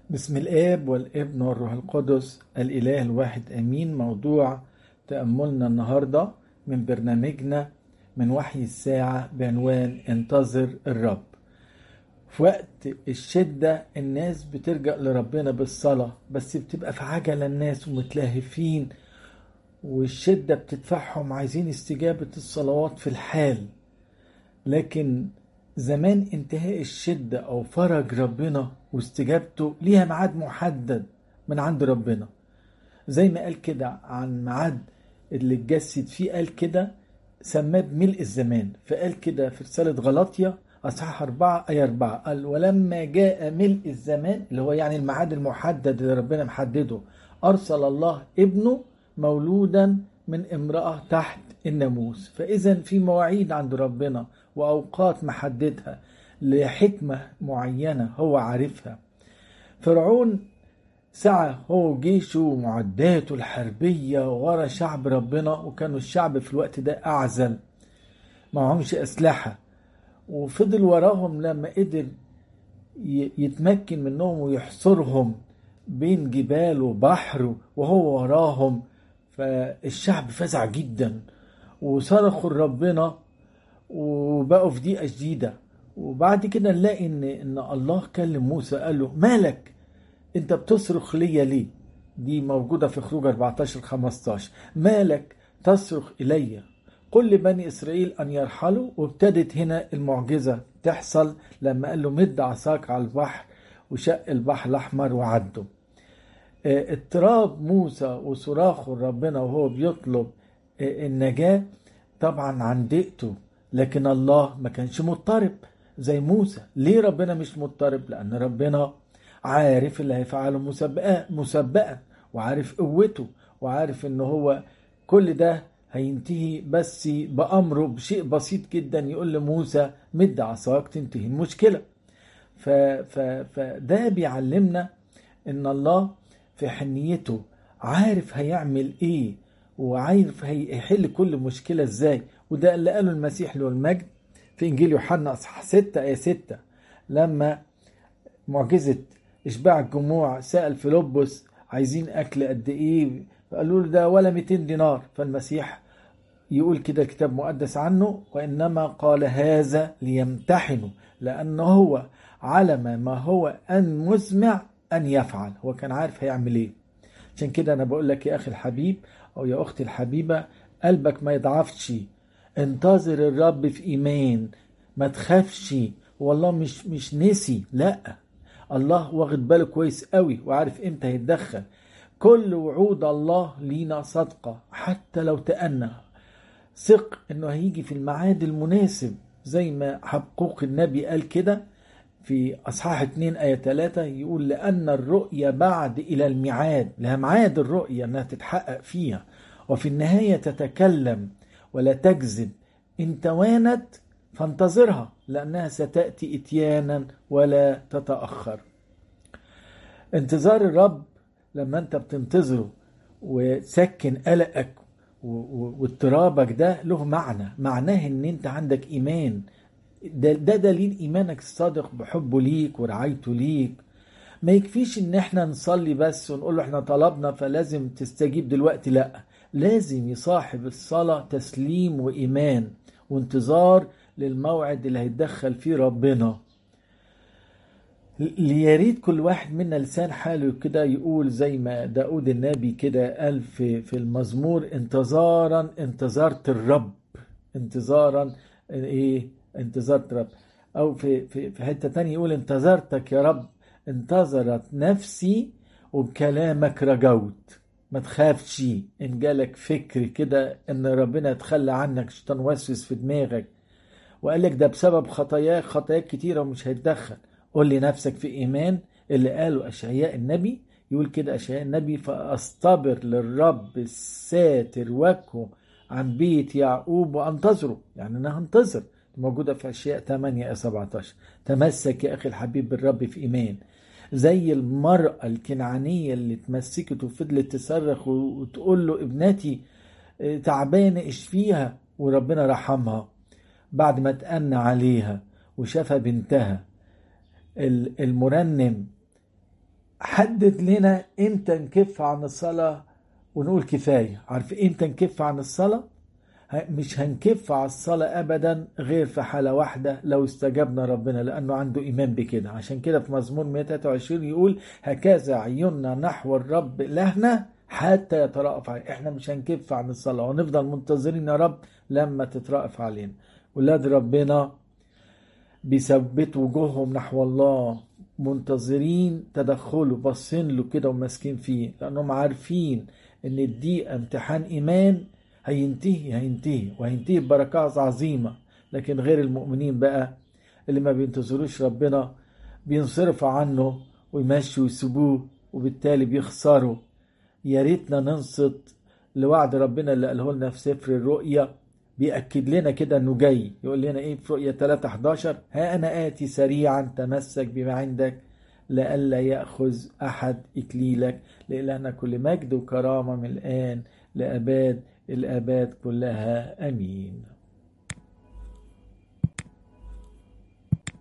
بسم الآب والابن والروح القدس الإله الواحد أمين موضوع تأملنا النهاردة من برنامجنا من وحي الساعة بعنوان انتظر الرب في وقت الشدة الناس بترجع لربنا بالصلاة بس بتبقى في عجلة الناس ومتلهفين والشدة بتدفعهم عايزين استجابة الصلوات في الحال لكن زمان انتهاء الشدة أو فرج ربنا واستجابته ليها ميعاد محدد من عند ربنا زي ما قال كده عن ميعاد اللي اتجسد فيه قال كده سماه بملء الزمان فقال كده في رسالة غلطية أصحاح أربعة أي أربعة قال ولما جاء ملء الزمان اللي هو يعني الميعاد المحدد اللي ربنا محدده أرسل الله ابنه مولودا من امرأة تحت الناموس فإذا في مواعيد عند ربنا وأوقات محددها لحكمة معينة هو عارفها فرعون سعى هو وجيشه ومعداته الحربية ورا شعب ربنا وكانوا الشعب في الوقت ده أعزل معهمش أسلحة وفضل وراهم لما قدر يتمكن منهم ويحصرهم بين جبال وبحر وهو وراهم فالشعب فزع جدا وصرخوا لربنا وبقوا في ضيقه شديده وبعد كده نلاقي ان ان الله كلم موسى قال له مالك انت بتصرخ ليا ليه دي موجوده في خروج 14 15 مالك تصرخ الي قل لبني اسرائيل ان يرحلوا وابتدت هنا المعجزه تحصل لما قال له مد عصاك على البحر وشق البحر الاحمر وعده اضطراب موسى وصراخه لربنا وهو بيطلب النجاه طبعا عن دقته لكن الله ما كانش مضطرب زي موسى ليه ربنا مش مضطرب لان ربنا عارف اللي هيفعله مسبقا مسبقا وعارف قوته وعارف ان هو كل ده هينتهي بس بامره بشيء بسيط جدا يقول لموسى مد عصاك تنتهي المشكله ف ف فده بيعلمنا ان الله في حنيته عارف هيعمل ايه وعارف هيحل كل مشكله ازاي وده اللي قاله المسيح له المجد في انجيل يوحنا اصحاح 6 ايه 6 لما معجزه اشباع الجموع سال فيلبس عايزين اكل قد ايه فقالوا له ده ولا 200 دينار فالمسيح يقول كده الكتاب المقدس عنه وانما قال هذا ليمتحنوا لانه هو علم ما هو ان مسمع ان يفعل هو كان عارف هيعمل ايه عشان كده انا بقول لك يا اخي الحبيب او يا اختي الحبيبه قلبك ما يضعفش انتظر الرب في ايمان ما تخافش والله مش مش نسي لا الله واخد باله كويس قوي وعارف امتى هيتدخل كل وعود الله لينا صادقة حتى لو تأنى ثق انه هيجي في الميعاد المناسب زي ما حقوق النبي قال كده في اصحاح 2 ايه 3 يقول لان الرؤيا بعد الى الميعاد لها ميعاد الرؤيا انها تتحقق فيها وفي النهايه تتكلم ولا تكذب ان توانت فانتظرها لانها ستاتي اتيانا ولا تتاخر انتظار الرب لما انت بتنتظره وتسكن قلقك واضطرابك ده له معنى معناه ان انت عندك ايمان ده, ده دليل ايمانك الصادق بحبه ليك ورعايته ليك ما يكفيش ان احنا نصلي بس ونقول له احنا طلبنا فلازم تستجيب دلوقتي لا لازم يصاحب الصلاة تسليم وإيمان وانتظار للموعد اللي هيتدخل فيه ربنا ليريد كل واحد منا لسان حاله كده يقول زي ما داود النبي كده قال في, في المزمور انتظارا انتظرت الرب انتظارا ايه انتظرت رب او في في في حته تانية يقول انتظرتك يا رب انتظرت نفسي وبكلامك رجوت ما تخافش ان جالك فكر كده ان ربنا يتخلى عنك شيطان وسوس في دماغك وقال لك ده بسبب خطاياك خطاياك كتيره ومش هيتدخل قول لنفسك في ايمان اللي قاله اشعياء النبي يقول كده اشعياء النبي فاصطبر للرب الساتر وجهه عن بيت يعقوب وانتظره يعني انا هنتظر موجوده في اشياء 8 17 تمسك يا اخي الحبيب بالرب في ايمان زي المرأة الكنعانية اللي اتمسكت وفضلت تصرخ وتقول له ابنتي تعبانة اشفيها وربنا رحمها بعد ما تأنى عليها وشافها بنتها المرنم حدد لنا امتى نكف عن الصلاة ونقول كفاية عارف امتى نكف عن الصلاة مش هنكف على الصلاة أبدا غير في حالة واحدة لو استجبنا ربنا لأنه عنده إيمان بكده عشان كده في مزمور 123 يقول هكذا عيوننا نحو الرب إلهنا حتى يترأف علينا احنا مش هنكف عن الصلاة ونفضل منتظرين يا رب لما تترأف علينا ولاد ربنا بيثبتوا وجوههم نحو الله منتظرين تدخله باصين له كده وماسكين فيه لانهم عارفين ان الضيقه امتحان ايمان هينتهي هينتهي وهينتهي ببركات عظيمه لكن غير المؤمنين بقى اللي ما بينتظروش ربنا بينصرفوا عنه ويمشوا ويسيبوه وبالتالي بيخسروا يا ريتنا ننصت لوعد ربنا اللي قاله لنا في سفر الرؤيا بيأكد لنا كده انه جاي يقول لنا ايه في رؤيا 3 11 ها انا اتي سريعا تمسك بما عندك لئلا ياخذ احد اكليلك لإلهنا كل مجد وكرامه من الان لاباد الاباد كلها امين